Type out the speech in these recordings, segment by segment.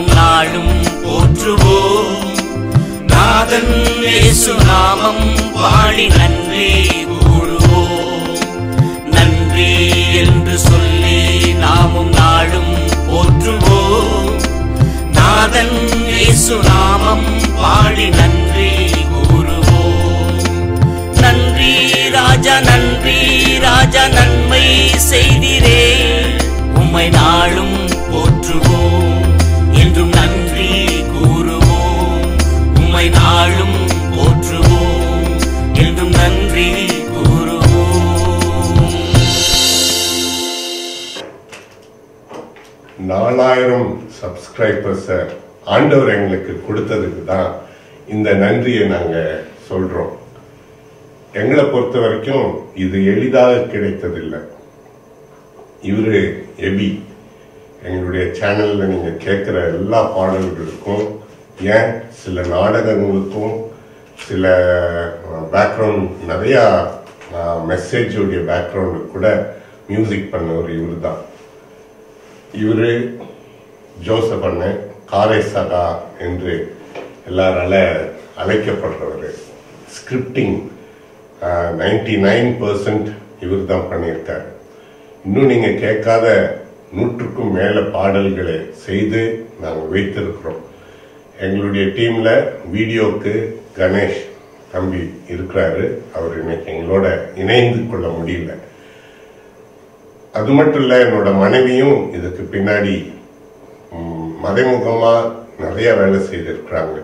நாமும் நாளும் போற்றுவோம் நாதன் இயேசு நாமம் பாடி நன்றி கூறுவோம் நன்றி என்று சொல்லி நாமும் நாளும் போற்றுவோம் நாதன் இயேசு நாமம் பாடி நன்றி கூறுவோம் நன்றி ராஜா நன்றி ராஜா நன்மை செய்திரே உம்மை நாளும் போற்றுவோம் என்றும் நன்றி கூறுவோம் உம்மை நாளும் போற்றுவோம் என்றும் நன்றி கூறுவோம் நாலாயிரம் சப்ஸ்கிரைபர்ஸை ஆண்டவர் எங்களுக்கு கொடுத்ததுக்கு தான் இந்த நன்றியை நாங்க சொல்றோம் எங்களை பொறுத்த வரைக்கும் இது எளிதாக கிடைத்ததில்லை இவரு எபி எங்களுடைய சேனல்ல நீங்க கேட்கிற எல்லா பாடல்களுக்கும் ஏன் சில நாடகங்களுக்கும் சில பேக்ரவுண்ட் நிறைய மெசேஜோடைய பேக்ரவுண்டு கூட மியூசிக் பண்ணவர் இவரு தான் இவரு ஜோசப் அண்ணன் காரை சகா என்று எல்லாரால அழைக்கப்படுறவர் ஸ்கிரிப்டிங் நைன்டி நைன் பர்சன்ட் இவர் தான் பண்ணியிருக்காரு இன்னும் நீங்க கேட்காத நூற்றுக்கும் மேல பாடல்களை செய்து நாங்கள் வைத்திருக்கிறோம் எங்களுடைய டீம்ல வீடியோக்கு கணேஷ் தம்பி இருக்கிறாரு அவர் இன்னைக்கு எங்களோட இணைந்து கொள்ள முடியல அது மட்டும் இல்ல என்னோட மனைவியும் இதுக்கு பின்னாடி ம், மறைமுகமா நிறைய வேலை செய்திருக்கிறாங்க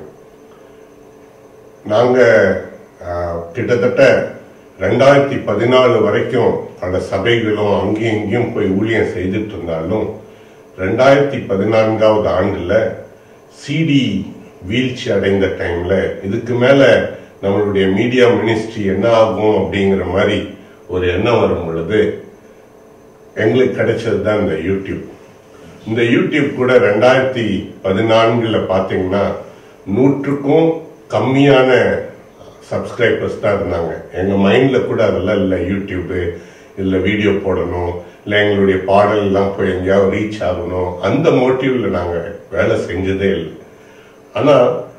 நாங்க ஆ, கிட்டத்தட்ட ரெண்டாயிரத்தி பதினாலு வரைக்கும் பல சபைகளும் அங்கேயும் இங்கேயும் போய் ஊழியம் செய்துட்டு இருந்தாலும் ரெண்டாயிரத்தி பதினான்காவது ஆண்டுல சிடி வீழ்ச்சி அடைந்த டைம்ல இதுக்கு மேல நம்மளுடைய மீடியா மினிஸ்ட்ரி என்ன ஆகும் அப்படிங்கிற மாதிரி ஒரு எண்ணம் வரும் பொழுது எங்களுக்கு கிடைச்சது தான் இந்த யூடியூப் இந்த யூடியூப் கூட ரெண்டாயிரத்தி பதினான்குல பாத்தீங்கன்னா நூற்றுக்கும் கம்மியான சப்ஸ்கிரைபர்ஸ் தான் இருந்தாங்க எங்க மைண்ட்ல கூட அதெல்லாம் இல்லை யூடியூப் இல்ல வீடியோ போடணும் இல்ல எங்களுடைய பாடல் எல்லாம் போய் எங்கேயாவது ரீச் ஆகணும் அந்த மோட்டிவ்ல நாங்க வேலை செஞ்சதே இல்லை ஆனா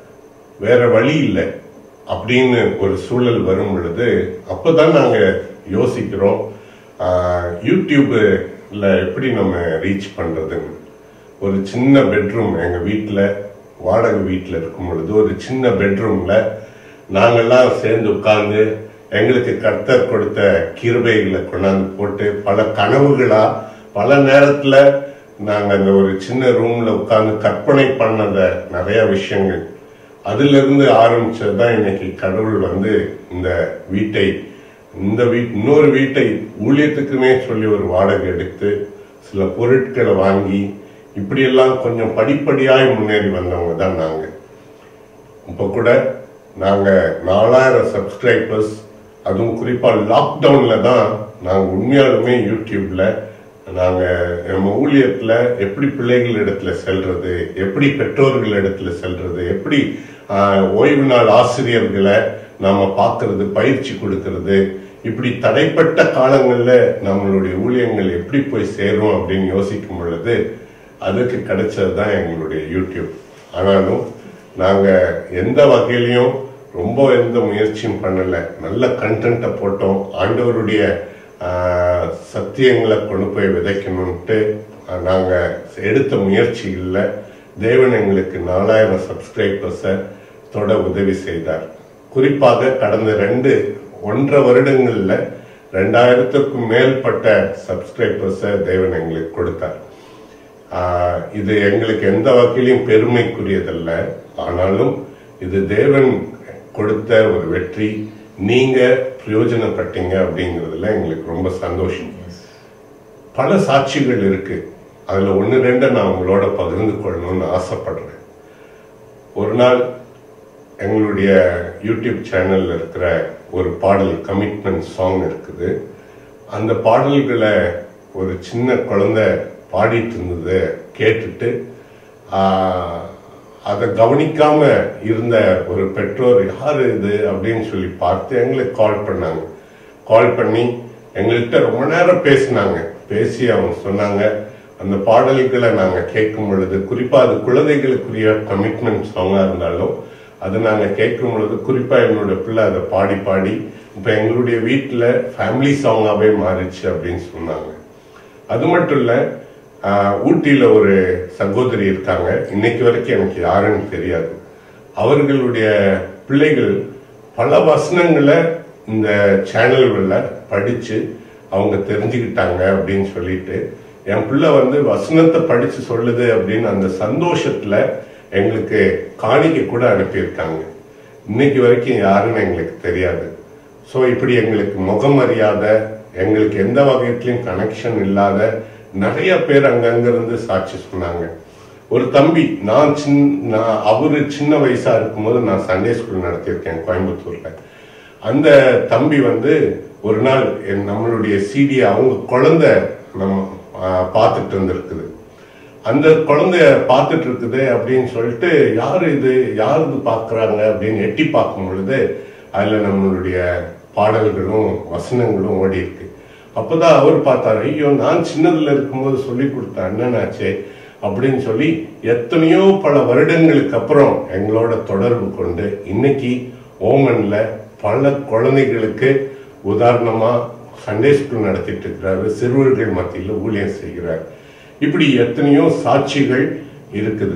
வேற வழி இல்லை அப்படின்னு ஒரு சூழல் வரும் பொழுது அப்பதான் நாங்க யோசிக்கிறோம் ஆஹ், யூடியூப்ல எப்படி நம்ம ரீச் பண்றதுன்னு ஒரு சின்ன பெட்ரூம் எங்க வீட்ல வாடகை வீட்ல இருக்கும் பொழுது ஒரு சின்ன பெட்ரூம்ல நாங்கெல்லாம் சேர்ந்து உட்கார்ந்து எங்களுக்கு கர்த்தர் கொடுத்த கிருபைகளை கொண்டாந்து போட்டு பல கனவுகளா பல நேரத்துல நாங்க அந்த ஒரு சின்ன ரூம்ல உட்கார்ந்து கற்பனை பண்ணத நிறைய விஷயங்கள் அதுல இருந்து ஆரம்பிச்சதுதான் இன்னைக்கு கடவுள் வந்து இந்த வீட்டை இந்த வீட் இன்னொரு வீட்டை ஊழியத்துக்குமே சொல்லி ஒரு வாடகை எடுத்து சில பொருட்களை வாங்கி இப்படியெல்லாம் கொஞ்சம் படிப்படியாய் முன்னேறி வந்தவங்க தான் நாங்க இப்ப கூட நாங்க நாலாயிரம் சப்ஸ்கிரைபர்ஸ் அதுவும் குறிப்பா லாக்டவுன்ல தான் நாங்க உண்மையாலுமே யூடியூப்ல நாங்க நம்ம ஊழியத்துல எப்படி பிள்ளைகள் இடத்துல செல்றது எப்படி பெற்றோர்கள் இடத்துல செல்றது எப்படி ஆஹ், ஓய்வு நாள் ஆசிரியர்களை நாம பார்க்கிறது பயிற்சி கொடுக்கிறது இப்படி தடைப்பட்ட காலங்கள்ல நம்மளுடைய ஊழியங்கள் எப்படி போய் சேரும் அப்படின்னு யோசிக்கும் பொழுது அதுக்கு கிடைச்சது தான் எங்களுடைய யூடியூப் ஆனாலும் நாங்க எந்த வகையிலையும் ரொம்ப எந்த முயற்சியும் பண்ணல நல்ல கண்டென்ட்டை போட்டோம் ஆண்டவருடைய ஆஹ், சத்தியங்களை கொண்டு போய் விதைக்கணும்ட்டு ஆஹ், நாங்க எடுத்த முயற்சிகள்ல தேவன் எங்களுக்கு நாலாயிரம் சப்ஸ்கிரைபர்ஸை தொட உதவி செய்தார் குறிப்பாக கடந்த ரெண்டு ஒன்றரை வருடங்கள்ல ரெண்டாயிரத்துக்கும் மேற்பட்ட சப்ஸ்கிரைபர்ஸை தேவன் எங்களுக்கு கொடுத்தார் ஆஹ் இது எங்களுக்கு எந்த வகையிலும் பெருமைக்குரியதல்ல ஆனாலும் இது தேவன் கொடுத்த ஒரு வெற்றி நீங்க பிரயோஜனப்பட்டீங்க அப்படிங்கிறதுல எங்களுக்கு ரொம்ப சந்தோஷம் பல சாட்சிகள் இருக்கு அதுல ஒன்னு ரெண்டை நான் உங்களோட பகிர்ந்து கொள்ளணும்னு ஆசைப்படுறேன் ஒரு நாள் எங்களுடைய யூடியூப் சேனல்ல இருக்கிற ஒரு பாடல் கமிட்மெண்ட் சாங் இருக்குது அந்த பாடல்களை ஒரு சின்ன குழந்தை பாடிட்டு இருந்ததை கேட்டுட்டு ஆஹ், அதை கவனிக்காம இருந்த ஒரு பெற்றோர் யாரு இது அப்படின்னு சொல்லி பார்த்து எங்களுக்கு கால் பண்ணாங்க கால் பண்ணி எங்கள்கிட்ட ரொம்ப நேரம் பேசினாங்க பேசி அவங்க சொன்னாங்க அந்த பாடல்களை நாங்க கேட்கும் பொழுது குறிப்பா அது குழந்தைகளுக்குரிய கமிட்மெண்ட் சாங்கா இருந்தாலும் அது நாங்க கேட்கும் பொழுது குறிப்பா என்னோட பிள்ளை அதை பாடி பாடி இப்ப எங்களுடைய வீட்டுல ஃபேமிலி சாங்காவே மாறிச்சு அப்படின்னு சொன்னாங்க அது மட்டும் இல்ல ஆஹ், ஊட்டியில ஒரு சகோதரி இருக்காங்க இன்னைக்கு வரைக்கும் எனக்கு யாருன்னு தெரியாது அவர்களுடைய பிள்ளைகள் பல வசனங்களை இந்த சேனல்களில் படிச்சு அவங்க தெரிஞ்சுக்கிட்டாங்க அப்படின்னு சொல்லிட்டு என் பிள்ளை வந்து வசனத்தை படிச்சு சொல்லுது அப்படின்னு அந்த சந்தோஷத்துல எங்களுக்கு காணிக்கை கூட அனுப்பியிருக்காங்க இன்னைக்கு வரைக்கும் யாருன்னு எங்களுக்கு தெரியாது ஸோ இப்படி எங்களுக்கு முகமரியாத எங்களுக்கு எந்த வகையிலையும் கனெக்ஷன் இல்லாத நிறைய பேர் அங்கங்க இருந்து சாட்சி சொன்னாங்க ஒரு தம்பி நான் சின்ன நான் அவரு சின்ன வயசா இருக்கும்போது நான் சண்டே ஸ்கூல் நடத்தியிருக்கேன் கோயம்புத்தூர்ல அந்த தம்பி வந்து ஒரு நாள் என் நம்மளுடைய சிடி அவங்க குழந்தை நம்ம ஆஹ், பார்த்துட்டு இருந்திருக்குது அந்த குழந்தைய பார்த்துட்டு இருக்குது அப்படின்னு சொல்லிட்டு யாரு இது யார் இது பார்க்கறாங்க அப்படின்னு எட்டி பார்க்கும் பொழுது அதுல நம்மளுடைய பாடல்களும் வசனங்களும் ஓடி இருக்கு அப்பதான் அவர் பார்த்தாரு ஐயோ நான் சின்னதுல இருக்கும்போது சொல்லி கொடுத்த அண்ணனாச்சே அப்படின்னு சொல்லி எத்தனையோ பல வருடங்களுக்கு அப்புறம் எங்களோட தொடர்பு கொண்டு இன்னைக்கு ஓமன்ல பல குழந்தைகளுக்கு உதாரணமா சண்டே ஸ்கூல் நடத்திட்டு இருக்கிறாரு சிறுவர்கள் மத்தியில் ஊழியம் செய்கிறார் இப்படி எத்தனையோ சாட்சிகள் இருக்குது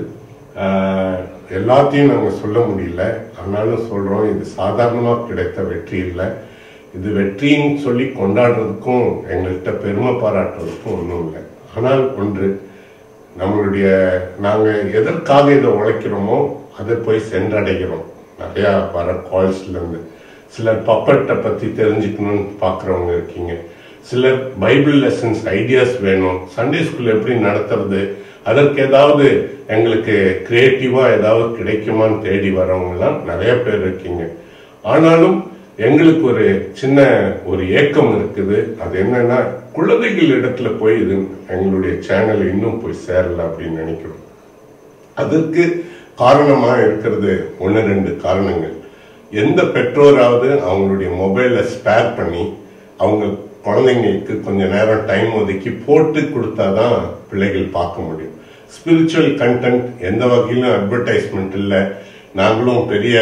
ஆஹ், எல்லாத்தையும் நாங்க சொல்ல முடியல ஆனாலும் சொல்றோம் இது சாதாரணமா கிடைத்த வெற்றி இல்லை இது வெற்றின்னு சொல்லி கொண்டாடுறதுக்கும் எங்கள்கிட்ட பெருமை பாராட்டுறதுக்கும் ஒன்றும் இல்லை ஆனால் ஒன்று நம்மளுடைய நாங்க எதற்காக இதை உழைக்கிறோமோ அதை போய் சென்றடைகிறோம் நிறைய வர கால்ஸ்ல இருந்து சிலர் பப்பட்டை பத்தி தெரிஞ்சுக்கணும்னு பாக்குறவங்க இருக்கீங்க சிலர் பைபிள் லெசன்ஸ் ஐடியாஸ் வேணும் சண்டே ஸ்கூல் எப்படி நடத்துறது அதற்கு ஏதாவது எங்களுக்கு கிரியேட்டிவா ஏதாவது கிடைக்குமான்னு தேடி வரவங்க எல்லாம் நிறைய பேர் இருக்கீங்க ஆனாலும் எங்களுக்கு ஒரு சின்ன ஒரு ஏக்கம் இருக்குது அது என்னன்னா குழந்தைகள் இடத்துல போய் இது எங்களுடைய சேனல் இன்னும் போய் சேரல அப்படின்னு நினைக்கிறோம் அதற்கு காரணமா இருக்கிறது ஒன்று ரெண்டு காரணங்கள் எந்த பெற்றோராவது அவங்களுடைய மொபைலை ஸ்பேர் பண்ணி அவங்க குழந்தைங்களுக்கு கொஞ்ச நேரம் டைம் ஒதுக்கி போட்டு கொடுத்தாதான் பிள்ளைகள் பார்க்க முடியும் ஸ்பிரிச்சுவல் கண்டென்ட் எந்த வகையிலும் அட்வர்டைஸ்மெண்ட் இல்லை நாங்களும் பெரிய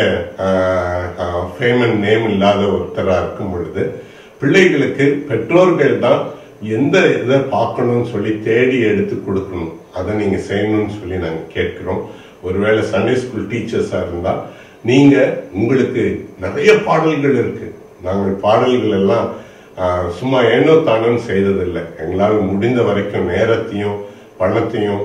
ஃபேமன் நேம் இல்லாத ஒருத்தரா இருக்கும் பொழுது பிள்ளைகளுக்கு பெற்றோர்கள் தான் எந்த இதை பார்க்கணும்னு சொல்லி தேடி எடுத்து கொடுக்கணும் அதை நீங்க செய்யணும்னு சொல்லி நாங்க கேட்கிறோம் ஒருவேளை சண்டே ஸ்கூல் டீச்சர்ஸா இருந்தா நீங்க உங்களுக்கு நிறைய பாடல்கள் இருக்கு நாங்கள் பாடல்கள் எல்லாம் ஆஹ், சும்மா ஏனோ தானோன்னு செய்ததில்லை எங்களால் முடிந்த வரைக்கும் நேரத்தையும் பணத்தையும்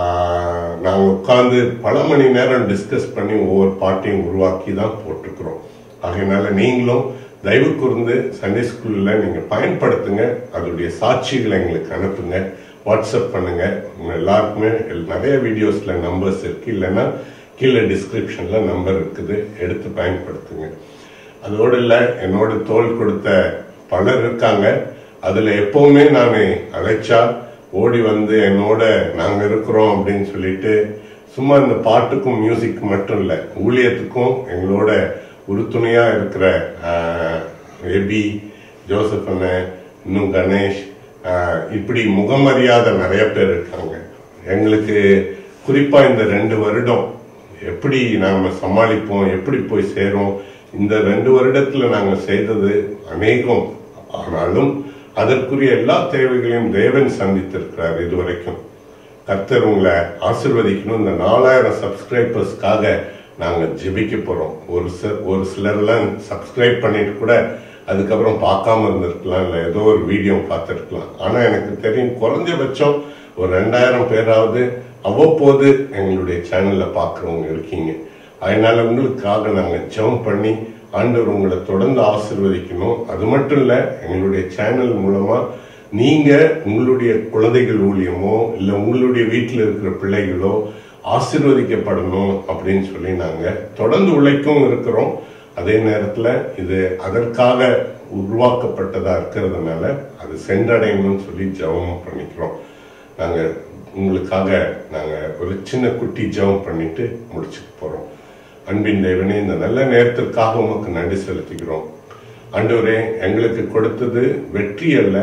ஆஹ், நாங்க உட்கார்ந்து பல மணி நேரம் டிஸ்கஸ் பண்ணி ஒவ்வொரு பாட்டையும் உருவாக்கி தான் போட்டிருக்கிறோம் ஆகையினால நீங்களும் தயவு கூர்ந்து சண்டே ஸ்கூல்ல நீங்க பயன்படுத்துங்க அதோடைய சாட்சிகளை எங்களுக்கு அனுப்புங்க வாட்ஸ்அப் பண்ணுங்க உங்க எல்லாருக்குமே எல்- நிறைய வீடியோஸ்ல நம்பர்ஸ் இருக்கு இல்லைன்னா கீழே டிஸ்கிரிப்ஷன்ல நம்பர் இருக்குது எடுத்து பயன்படுத்துங்க அதோடு இல்ல என்னோட தோல் கொடுத்த பலர் இருக்காங்க அதுல எப்பவுமே நான் அழைச்சா ஓடி வந்து என்னோட நாங்க இருக்கிறோம் அப்படின்னு சொல்லிட்டு சும்மா இந்த பாட்டுக்கும் மியூசிக் மட்டும் இல்ல ஊழியத்துக்கும் எங்களோட உறுதுணையா இருக்கிற ஆஹ், எபி ஜோசப் அண்ணன் இன்னும் கணேஷ் ஆஹ், இப்படி முகமறியாத நிறைய பேர் இருக்காங்க எங்களுக்கு குறிப்பா இந்த ரெண்டு வருடம் எப்படி நாம சமாளிப்போம் எப்படி போய் சேரும் இந்த ரெண்டு வருடத்துல நாங்க செய்தது அநேகம் ஆனாலும் அதற்குரிய எல்லா தேவைகளையும் தேவன் சந்தித்திருக்கிறார் இதுவரைக்கும் கர்த்தர் உங்களை ஆசிர்வதிக்கணும் இந்த நாலாயிரம் சப்ஸ்கிரைபர்ஸ்க்காக நாங்க ஜெபிக்க போறோம் ஒரு சில ஒரு சிலர்லாம் சப்ஸ்கிரைப் பண்ணிட்டு கூட அதுக்கப்புறம் பார்க்காம இருந்திருக்கலாம் இல்ல ஏதோ ஒரு வீடியோ பார்த்திருக்கலாம் ஆனா எனக்கு தெரியும் குறைஞ்சபட்சம் ஒரு ரெண்டாயிரம் பேராவது அவ்வப்போது எங்களுடைய சேனல்ல பார்க்கறவங்க இருக்கீங்க அதனால உங்களுக்காக நாங்க ஜெபம் பண்ணி ஆண்டவர் உங்களை தொடர்ந்து ஆசிர்வதிக்கணும் அது மட்டும் இல்ல எங்களுடைய சேனல் மூலமா நீங்க உங்களுடைய குழந்தைகள் ஊழியமோ இல்ல உங்களுடைய வீட்டில் இருக்கிற பிள்ளைகளோ ஆசீர்வதிக்கப்படணும் அப்படின்னு சொல்லி நாங்க தொடர்ந்து உழைக்கவும் இருக்கிறோம் அதே நேரத்துல இது அதற்காக உருவாக்கப்பட்டதா இருக்கிறதுனால அது சென்றடையணும்னு சொல்லி ஜெபம் பண்ணிக்கிறோம் நாங்க உங்களுக்காக நாங்க ஒரு சின்ன குட்டி ஜெபம் பண்ணிட்டு முடிச்சுக்க போறோம் அன்பின் தேவனே இந்த நல்ல நேரத்திற்காக உமக்கு நன்றி செலுத்துகிறோம் ஆண்டவரே எங்களுக்கு கொடுத்தது வெற்றி அல்ல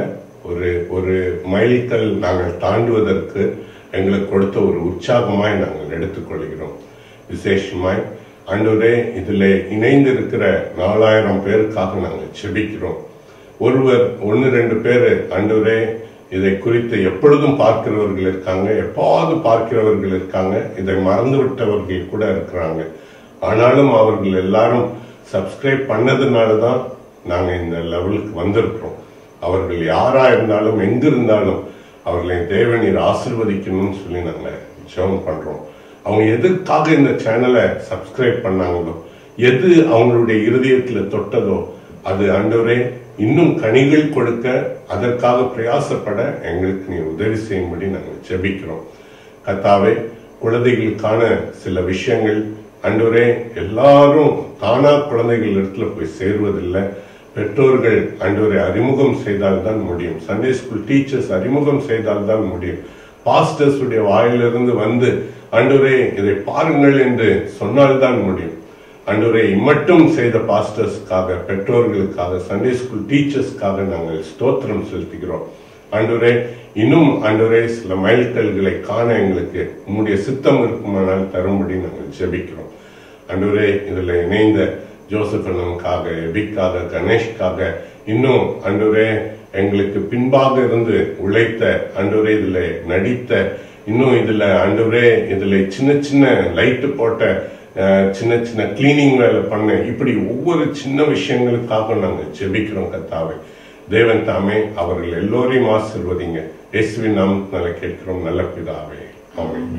ஒரு ஒரு மைல்கல் நாங்கள் தாண்டுவதற்கு எங்களுக்கு கொடுத்த ஒரு உற்சாகமாய் நாங்கள் எடுத்துக்கொள்கிறோம் விசேஷமாய் ஆண்டவரே இதில் இணைந்திருக்கிற நாலாயிரம் பேருக்காக நாங்கள் செபிக்கிறோம் ஒருவர் ஒன்று ரெண்டு பேர் ஆண்டவரே இதை குறித்து எப்பொழுதும் பார்க்கிறவர்கள் இருக்காங்க எப்பாவது பார்க்கிறவர்கள் இருக்காங்க இதை மறந்து விட்டவர்கள் கூட இருக்கிறாங்க ஆனாலும் அவர்கள் எல்லாரும் சப்ஸ்கிரைப் பண்ணதுனால தான் நாங்கள் இந்த லெவலுக்கு வந்திருக்கிறோம் அவர்கள் யாரா இருந்தாலும் எங்க இருந்தாலும் அவர்களை தேவநீர் ஆசிர்வதிக்கணும்னு சொல்லி நாங்கள் ஜெபம் பண்றோம் அவங்க எதுக்காக இந்த சேனலை சப்ஸ்கிரைப் பண்ணாங்களோ எது அவங்களுடைய இருதயத்துல தொட்டதோ அது ஆண்டவரே இன்னும் கனிகள் கொடுக்க அதற்காக பிரயாசப்பட எங்களுக்கு நீ உதவி செய்யும்படி நாங்கள் ஜெபிக்கிறோம் கத்தாவே குழந்தைகளுக்கான சில விஷயங்கள் ஆண்டவரே எல்லாரும் தானா குழந்தைகள் இடத்துல போய் சேர்வதில்லை பெற்றோர்கள் ஆண்டவரை அறிமுகம் செய்தால்தான் முடியும் சண்டே ஸ்கூல் டீச்சர்ஸ் அறிமுகம் செய்தால்தான் முடியும் பாஸ்டர்ஸ் உடைய வாயிலிருந்து வந்து ஆண்டவரே இதை பாருங்கள் என்று சொன்னால்தான் முடியும் ஆண்டவரை இம்மட்டும் செய்த பாஸ்டர்ஸ்க்காக பெற்றோர்களுக்காக சண்டே ஸ்கூல் டீச்சர்ஸ்க்காக நாங்கள் ஸ்தோத்திரம் செலுத்துகிறோம் ஆண்டவரே இன்னும் ஆண்டவரே சில மைல்கல்களை காண எங்களுக்கு உம்முடைய சித்தம் இருக்குமானால் தரும்படி நாங்கள் ஜெபிக்கிறோம் ஆண்டவரே இதுல இணைந்த ஜோசப் அண்ணனுக்காக எபிக்காக கணேஷ்காக இன்னும் ஆண்டவரே எங்களுக்கு பின்பாக இருந்து உழைத்த ஆண்டவரே இதுல நடித்த இன்னும் இதுல ஆண்டவரே இதுல சின்ன சின்ன லைட்டு போட்ட அஹ், சின்ன சின்ன கிளீனிங் வேலை பண்ண இப்படி ஒவ்வொரு சின்ன விஷயங்களுக்காக நாங்க ஜெபிக்கிறோம் கத்தாவை தேவன் தாமே அவர்கள் எல்லோரையும் ஆசிர்வதிங்க இயேசுவின் நாமத்தினால கேட்கிறோம் நல்ல பிதாவே ஆமென்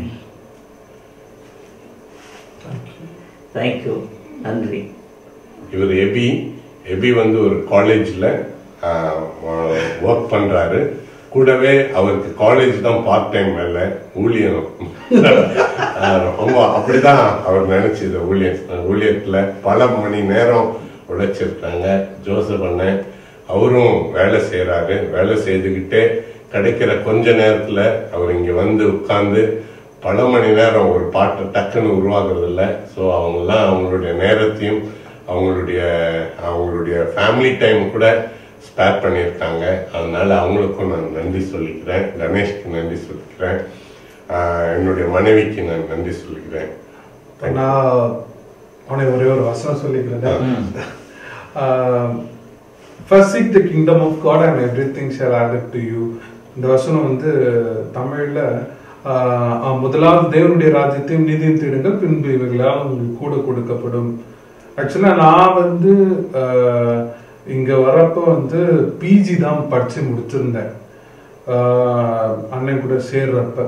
தேங்க்யூ நன்றி இவர் எபி எபி வந்து ஒரு காலேஜில் ஒர்க் பண்றாரு கூடவே அவருக்கு காலேஜ் தான் பார்ட் டைம் வேலை ஊழியம் ஆஹ் ரொம்ப அப்படிதான் அவர் நினைச்சது ஊழியம் ஊழியத்துல பல மணி நேரம் உழைச்சிருக்காங்க ஜோசப் அண்ணன் அவரும் வேலை செய்யறாரு வேலை செய்துக்கிட்டே கிடைக்கிற கொஞ்ச நேரத்துல அவர் இங்க வந்து உட்கார்ந்து பல மணி நேரம் ஒரு பாட்டை டக்குன்னு உருவாக்குறது இல்ல ஸோ அவங்கெல்லாம் அவங்களுடைய நேரத்தையும் அவங்களுடைய அவங்களுடைய ஃபேமிலி டைம் கூட ஸ்பேர் பண்ணியிருக்காங்க அதனால அவங்களுக்கும் நான் நன்றி சொல்லிக்கிறேன் கணேஷ்க்கு நன்றி சொல்லிக்கிறேன் ஆஹ் என்னுடைய மனைவிக்கு நான் நன்றி சொல்லிக்கிறேன் நான் உனக்கு ஒரே ஒரு வசனம் சொல்லிக்கிறேன் first seek the kingdom of God and everything shall added to you இந்த வசனம் வந்து தமிழ்ல ஆஹ், ஆஹ், முதலாவது தேவனுடைய ராஜ்யத்தையும் நீதியும் தேடுங்கள் பின்பு இவைகளால் உங்களுக்கு கூட கொடுக்கப்படும் ஆக்சுவலா நான் வந்து ஆஹ், இங்க வரப்போ வந்து பிஜி தான் படிச்சு முடிச்சிருந்தேன் ஆஹ், அண்ணன் கூட சேர்றப்ப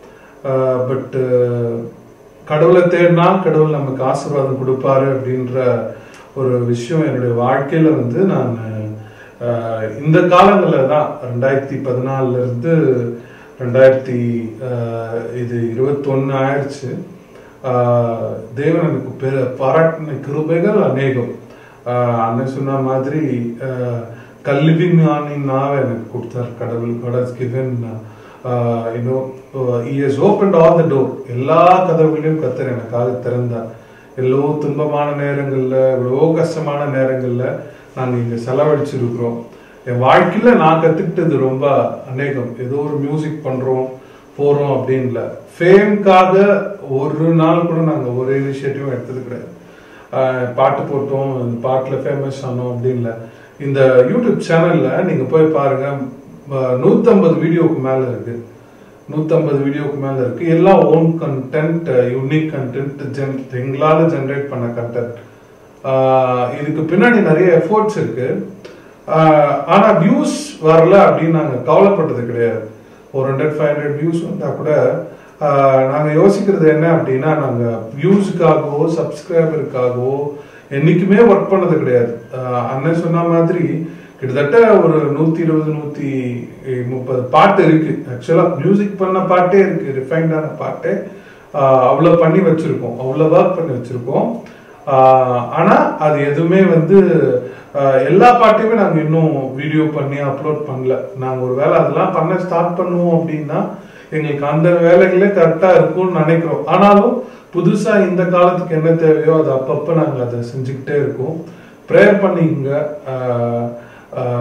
பட் கடவுளை தேடினா கடவுள் நமக்கு ஆசீர்வாதம் கொடுப்பாரு அப்படின்ற ஒரு விஷயம் என்னுடைய வாழ்க்கையில வந்து நான் ஆஹ், இந்த காலங்களில் தான் ரெண்டாயிரத்தி பதினாலுல இருந்து ரெண்டாயிரத்தி ஆஹ், இது இருபத்தொன்னு ஆயிடுச்சு ஆஹ், தேவன் எனக்கு பெரு பாராட்டின கிருபைகள் அநேகம் ஆஹ், அண்ணன் சொன்ன மாதிரி ஆஹ், கல்வி ஞானின் நாவை எனக்கு கொடுத்தார் கடவுள் God has given uh, you know uh, he has opened all the door எல்லா கதவுகளையும் கத்தர் எனக்காக திறந்தார் எவ்வளோ துன்பமான நேரங்கள்ல எவ்வளோ கஷ்டமான நேரங்கள்ல நாங்க இங்க செலவழிச்சிருக்கிறோம் என் வாழ்க்கையில நான் கத்துக்கிட்டது ரொம்ப அநேகம் ஏதோ ஒரு மியூசிக் பண்றோம் போறோம் அப்படின்னு இல்ல ஃபேம்காக ஒரு நாள் கூட நாங்க ஒரு இனிஷியேட்டிவும் எடுத்தது கிடையாது ஆஹ் பாட்டு போட்டோம் இந்த பாட்டுல ஃபேமஸ் ஆனோம் அப்படின்னு இல்ல இந்த யூடியூப் சேனல்ல நீங்க போய் பாருங்க ம- 150 வீடியோக்கு மேல இருக்கு 150 வீடியோக்கு மேல இருக்கு எல்லாம் own content unique content gen எங்களால ஜென்ரேட் பண்ண கண்டென்ட் இதுக்கு பின்னாடி நிறைய எஃபோர்ட்ஸ் இருக்கு ஆஹ் ஆனா வியூஸ் வரல அப்படின்னு நாங்க கவலைப்பட்டது கிடையாது ஒரு ஹண்ட்ரட் ஃபைவ் ஹண்ட்ரட் வியூஸ் வந்தா கூட ஆஹ் நாங்க யோசிக்கிறது என்ன அப்படின்னா நாங்க வியூஸுக்காகவோ சப்ஸ்கிரைபருக்காகவோ என்னைக்குமே ஒர்க் பண்ணது கிடையாது ஆஹ் அண்ணன் சொன்ன மாதிரி கிட்டத்தட்ட ஒரு நூத்தி இருபது நூத்தி முப்பது பாட்டு இருக்கு ஆக்சுவலா மியூசிக் பண்ண பாட்டே இருக்கு ரிஃபைண்டான பாட்டே ஆஹ் அவ்வளவு பண்ணி வச்சிருக்கோம் அவ்வளவு ஒர்க் பண்ணி வச்சிருக்கோம் ஆஹ் ஆனா அது எதுவுமே வந்து ஆஹ் எல்லா பாட்டையுமே நாங்க இன்னும் வீடியோ பண்ணி அப்லோட் பண்ணல நாங்க ஒரு வேலை அதெல்லாம் பண்ண ஸ்டார்ட் பண்ணுவோம் அப்படின்னா எங்களுக்கு அந்த வேலைகளே கரெக்டா இருக்கும்னு நினைக்கிறோம் ஆனாலும் புதுசா இந்த காலத்துக்கு என்ன தேவையோ அது அப்பப்ப நாங்க அதை செஞ்சுக்கிட்டே இருக்கோம் ப்ரேயர் பண்ணிங்க ஆஹ் ஆஹ்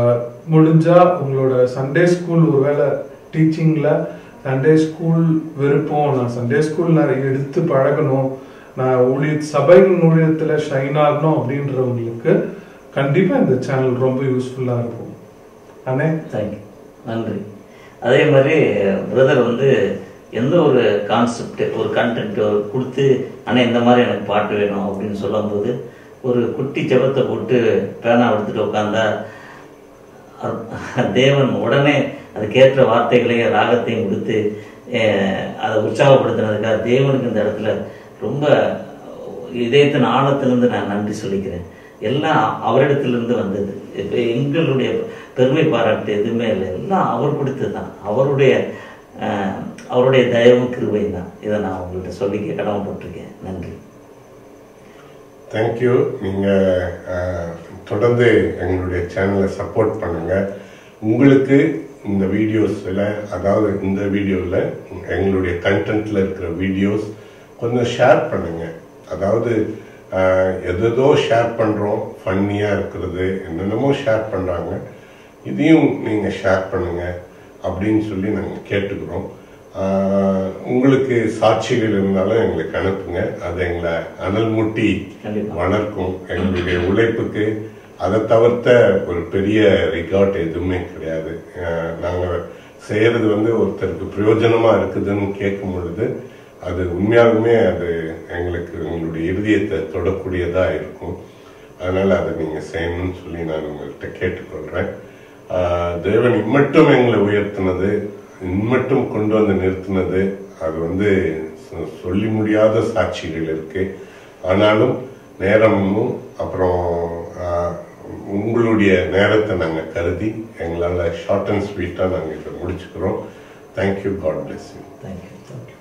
முடிஞ்சா உங்களோட சண்டே ஸ்கூல் ஒருவேளை டீச்சிங்ல சண்டே ஸ்கூல் விருப்பம் நான் சண்டே ஸ்கூல் நிறைய எடுத்து பழகணும் நான் ஊழிய சபையின் ஊழியத்துல ஷைன் ஆகணும் அப்படின்றவங்களுக்கு கண்டிப்பா இந்த சேனல் ரொம்ப யூஸ்ஃபுல்லா இருக்கும் அண்ணே தேங்க்யூ நன்றி அதே மாதிரி பிரதர் வந்து எந்த ஒரு கான்செப்ட் ஒரு கண்டென்ட் கொடுத்து ஆனால் இந்த மாதிரி எனக்கு பாட்டு வேணும் அப்படின்னு சொல்லும்போது ஒரு குட்டி ஜெபத்தை போட்டு பேனா எடுத்துட்டு உட்காந்தா அ- தேவன் உடனே அதுக்கேற்ற வார்த்தைகளையும் ராகத்தையும் கொடுத்து அஹ், அதை உற்சாகப்படுத்தினதுக்காக தேவனுக்கு இந்த இடத்துல ரொம்ப இதயத்தின் ஆழத்திலிருந்து நான் நன்றி சொல்லிக்கிறேன் எல்லாம் அவரிடத்திலிருந்து வந்தது இப்போ எங்களுடைய பெருமை பாராட்டு எதுவுமே இல்லை எல்லாம் அவர் கொடுத்தது தான் அவருடைய அஹ், அவருடைய தயவும் கிருபையும் தான் இதை நான் உங்கள்கிட்ட சொல்லிக்க கடமைப்பட்டிருக்கேன் நன்றி தேங்க்யூ நீங்கள் தொடர்ந்து எங்களுடைய சேனலை சப்போர்ட் பண்ணுங்க உங்களுக்கு இந்த வீடியோஸில் அதாவது இந்த வீடியோவில் எங்களுடைய கண்டென்ட்டில் இருக்கிற வீடியோஸ் கொஞ்சம் ஷேர் பண்ணுங்க அதாவது ஆஹ், எதேதோ ஷேர் பண்ணுறோம் ஃபன்னியாக இருக்கிறது என்னென்னமோ ஷேர் பண்ணுறாங்க இதையும் நீங்கள் ஷேர் பண்ணுங்க அப்படின்னு சொல்லி நாங்கள் கேட்டுக்கிறோம் ஆஹ், உங்களுக்கு சாட்சிகள் இருந்தாலும் எங்களுக்கு அனுப்புங்க அது எங்களை அனல் மூட்டி கண்டிப்பா. வளர்க்கும் எங்களுடைய உழைப்புக்கு அதை தவிர்த்த ஒரு பெரிய ரிகார்ட் எதுவுமே கிடையாது அஹ் நாங்க செய்யறது வந்து ஒருத்தருக்கு பிரயோஜனமா இருக்குதுன்னு கேட்கும் பொழுது அது உண்மையாலுமே அது எங்களுக்கு எங்களுடைய இருதயத்தை தொடக்கூடியதா இருக்கும் அதனால அதை நீங்க செய்யணும்னு சொல்லி நான் உங்கள்கிட்ட கேட்டுக்கொள்றேன் ஆஹ் தேவன் இம்மட்டும் எங்களை உயர்த்தினது இம்மட்டும் கொண்டு வந்து நிறுத்தினது அது வந்து சொ- சொல்லி முடியாத சாட்சிகள் இருக்கு ஆனாலும் நேரமும் அப்புறம் ஆஹ், உங்களுடைய நேரத்தை நாங்கள் கருதி எங்களால் ஷார்ட் அண்ட் ஸ்வீட்டாக நாங்கள் இதை முடிச்சுக்கிறோம் thank you God bless you thank you Thank you.